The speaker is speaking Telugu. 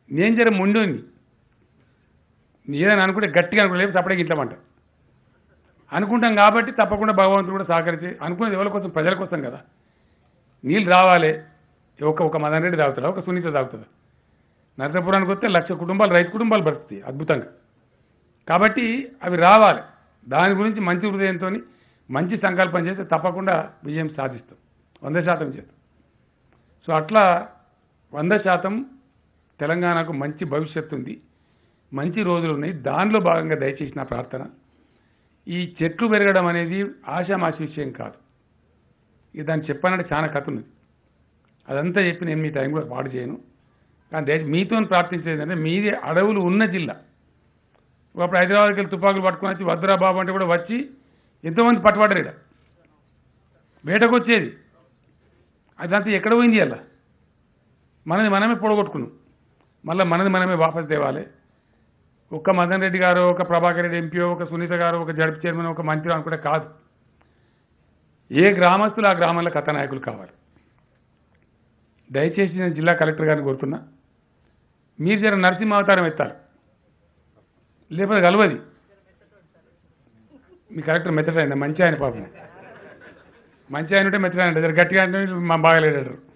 నేను జర ముండుంది ఏదైనా అనుకుంటే గట్టిగా అనుకుంటే లేకపోతే అప్పుడే ఇంట్లమంట అనుకుంటాం కాబట్టి తప్పకుండా భగవంతుడు కూడా సహకరించి అనుకునేది ఎవరి కోసం ప్రజల కోసం కదా నీళ్ళు రావాలి ఒక ఒక మదన్ రెడ్డి తాగుతారా ఒక సునీత తాగుతుందా నరసాపురానికి వస్తే లక్ష కుటుంబాలు రైతు కుటుంబాలు బ్రతుకుతాయి అద్భుతంగా కాబట్టి అవి రావాలి దాని గురించి మంచి హృదయంతో మంచి సంకల్పం చేస్తే తప్పకుండా విజయం సాధిస్తాం వంద శాతం చేస్తాం సో అట్లా వంద శాతం తెలంగాణకు మంచి భవిష్యత్తు ఉంది మంచి రోజులు ఉన్నాయి దానిలో భాగంగా దయచేసి నా ప్రార్థన ఈ చెట్లు పెరగడం అనేది ఆశామాషి విషయం కాదు ఇక దాన్ని చెప్పానంటే చాలా కథ ఉన్నది అదంతా చెప్పి నేను మీ టైం కూడా పాడు చేయను కానీ దయచేసి మీతో ప్రార్థించేది ఏంటంటే మీది అడవులు ఉన్న జిల్లా ఒకప్పుడు హైదరాబాద్కి వెళ్ళి తుపాకులు పట్టుకొని వచ్చి వద్దురా బాబు అంటే కూడా వచ్చి ఎంతోమంది పట్టుబడ్డారు ఇక్కడ వేటకు వచ్చేది అదంతా ఎక్కడ పోయింది అలా మనది మనమే పొడగొట్టుకున్నాం మళ్ళీ మనది మనమే వాపస్ తేవాలి ఒక్క మదన్ రెడ్డి గారు ఒక ప్రభాకర్ రెడ్డి ఎంపీ ఒక సునీత గారు ఒక జడ్పీ చైర్మన్ ఒక మంత్రి అనుకుంటే కాదు ఏ గ్రామస్తులు ఆ గ్రామంలో కథానాయకులు కావాలి దయచేసి నేను జిల్లా కలెక్టర్ గారిని కోరుతున్నా మీరు జర నరసింహ అవతారం ఎత్తాలి లేకపోతే కలవది మీ కలెక్టర్ మెత్తడైందా మంచి ఆయన పాపం మంచి ఆయన ఉంటే మెత్తగా అంటే జర గట్టిగా అంటే మా బాగాలేడారు